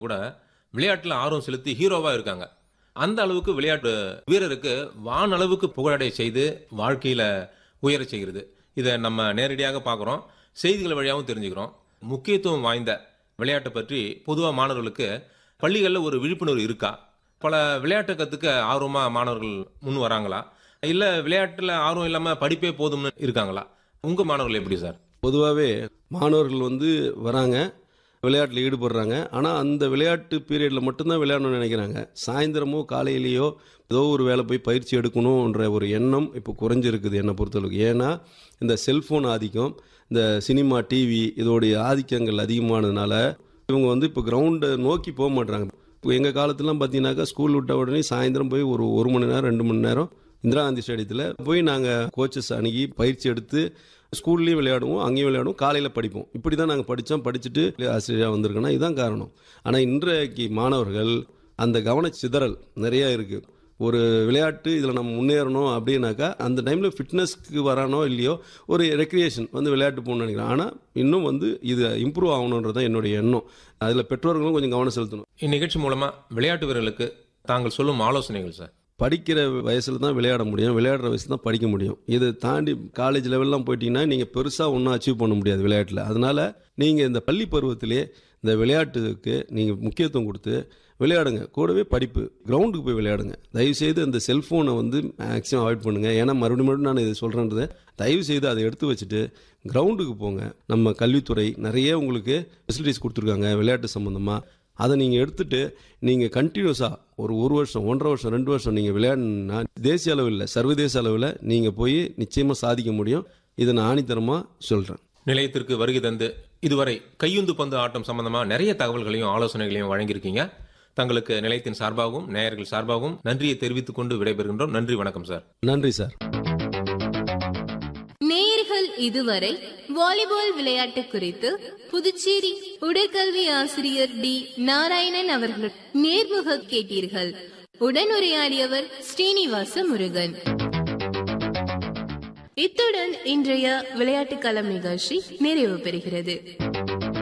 கூட விளையாட்டுல ஆர்வம் செலுத்தி ஹீரோவா இருக்காங்க அந்த அளவுக்கு விளையாட்டு வீரருக்கு வான் அளவுக்கு புகழடைய செய்து வாழ்க்கையில உயரச் செய்கிறது இதை நம்ம நேரடியாக பார்க்குறோம் செய்திகள் வழியாகவும் தெரிஞ்சுக்கிறோம் முக்கியத்துவம் வாய்ந்த விளையாட்டை பற்றி பொதுவாக மாணவர்களுக்கு பள்ளிகளில் ஒரு விழிப்புணர்வு இருக்கா பல விளையாட்டை கற்றுக்க ஆர்வமாக மாணவர்கள் முன் வராங்களா இல்லை விளையாட்டில் ஆர்வம் இல்லாமல் படிப்பே போதும்னு இருக்காங்களா உங்கள் மாணவர்கள் எப்படி சார் பொதுவாகவே மாணவர்கள் வந்து வராங்க விளையாட்டில் ஈடுபடுறாங்க ஆனால் அந்த விளையாட்டு பீரியடில் மட்டும்தான் விளையாடணும்னு நினைக்கிறாங்க சாயந்தரமோ காலையிலேயோ ஏதோ ஒரு வேலை போய் பயிற்சி எடுக்கணுன்ற ஒரு எண்ணம் இப்போ குறைஞ்சிருக்குது என்னை பொறுத்தளவுக்கு ஏன்னா இந்த செல்ஃபோன் ஆதிக்கம் இந்த சினிமா டிவி இதோடைய ஆதிக்கங்கள் அதிகமானதுனால இவங்க வந்து இப்போ கிரவுண்டை நோக்கி போக மாட்டாங்க இப்போ எங்கள் காலத்துலாம் பார்த்தீங்கன்னாக்கா ஸ்கூல் விட்ட உடனே சாயந்தரம் போய் ஒரு ஒரு மணி நேரம் ரெண்டு மணி நேரம் இந்திரா காந்தி ஸ்டேடியத்தில் போய் நாங்கள் கோச்சஸ் அணுகி பயிற்சி எடுத்து ஸ்கூல்லையும் விளையாடுவோம் அங்கேயும் விளையாடுவோம் காலையில் படிப்போம் இப்படி தான் நாங்கள் படித்தோம் படிச்சுட்டு ஆசிரியராக வந்திருக்கோன்னா இதுதான் காரணம் ஆனால் இன்றைக்கு மாணவர்கள் அந்த கவன சிதறல் நிறையா இருக்குது ஒரு விளையாட்டு இதில் நம்ம முன்னேறணும் அப்படின்னாக்கா அந்த டைமில் ஃபிட்னஸ்க்கு வரானோ இல்லையோ ஒரு ரெக்ரியேஷன் வந்து விளையாட்டு போகணும்னு நினைக்கிறேன் ஆனால் இன்னும் வந்து இது இம்ப்ரூவ் ஆகணுன்றது தான் என்னுடைய எண்ணம் அதில் பெற்றோர்களும் கொஞ்சம் கவனம் செலுத்தணும் இந்நிகழ்ச்சி மூலமாக விளையாட்டு வீரர்களுக்கு தாங்கள் சொல்லும் ஆலோசனைகள் சார் படிக்கிற வயசில் தான் விளையாட முடியும் விளையாடுற வயசில் தான் படிக்க முடியும் இதை தாண்டி காலேஜ் லெவல்லாம் போயிட்டீங்கன்னா நீங்கள் பெருசாக ஒன்றும் அச்சீவ் பண்ண முடியாது விளையாட்டில் அதனால் நீங்கள் இந்த பள்ளி பருவத்திலே இந்த விளையாட்டுக்கு நீங்கள் முக்கியத்துவம் கொடுத்து விளையாடுங்க கூடவே படிப்பு கிரவுண்டுக்கு போய் விளையாடுங்க தயவுசெய்து இந்த செல்ஃபோனை வந்து மேக்ஸிமம் அவாய்ட் பண்ணுங்கள் ஏன்னா மறுபடியும் மறுபடியும் நான் இதை சொல்கிறேன்றதை தயவுசெய்து அதை எடுத்து வச்சுட்டு கிரவுண்டுக்கு போங்க நம்ம கல்வித்துறை நிறைய உங்களுக்கு ஃபெசிலிட்டிஸ் கொடுத்துருக்காங்க விளையாட்டு சம்மந்தமாக அதை நீங்கள் எடுத்துட்டு நீங்கள் கண்டினியூஸாக ஒரு ஒரு வருஷம் ஒன்றரை வருஷம் ரெண்டு வருஷம் நீங்கள் விளையாடணுன்னா தேசிய அளவில் சர்வதேச அளவில் நீங்கள் போய் நிச்சயமாக சாதிக்க முடியும் இதை நான் ஆணித்தரமாக சொல்கிறேன் நிலையத்திற்கு வருகை தந்து இதுவரை கையுந்து பந்து ஆட்டம் சம்பந்தமா நிறைய தகவல்களையும் ஆலோசனைகளையும் வழங்கியிருக்கீங்க தங்களுக்கு நிலையத்தின் சார்பாகவும் நேயர்கள் சார்பாகவும் நன்றியை தெரிவித்துக் கொண்டு விடைபெறுகின்றோம் நன்றி வணக்கம் சார் நன்றி சார் நேயர்கள் இதுவரை வாலிபால் விளையாட்டு குறித்து புதுச்சேரி உடற்கல்வி ஆசிரியர் டி நாராயணன் அவர்கள் நேர்முக கேட்டீர்கள் உடனுரையாடியவர் ஸ்ரீனிவாச முருகன் இத்துடன் இன்றைய விளையாட்டு களம் நிகழ்ச்சி நிறைவு பெறுகிறது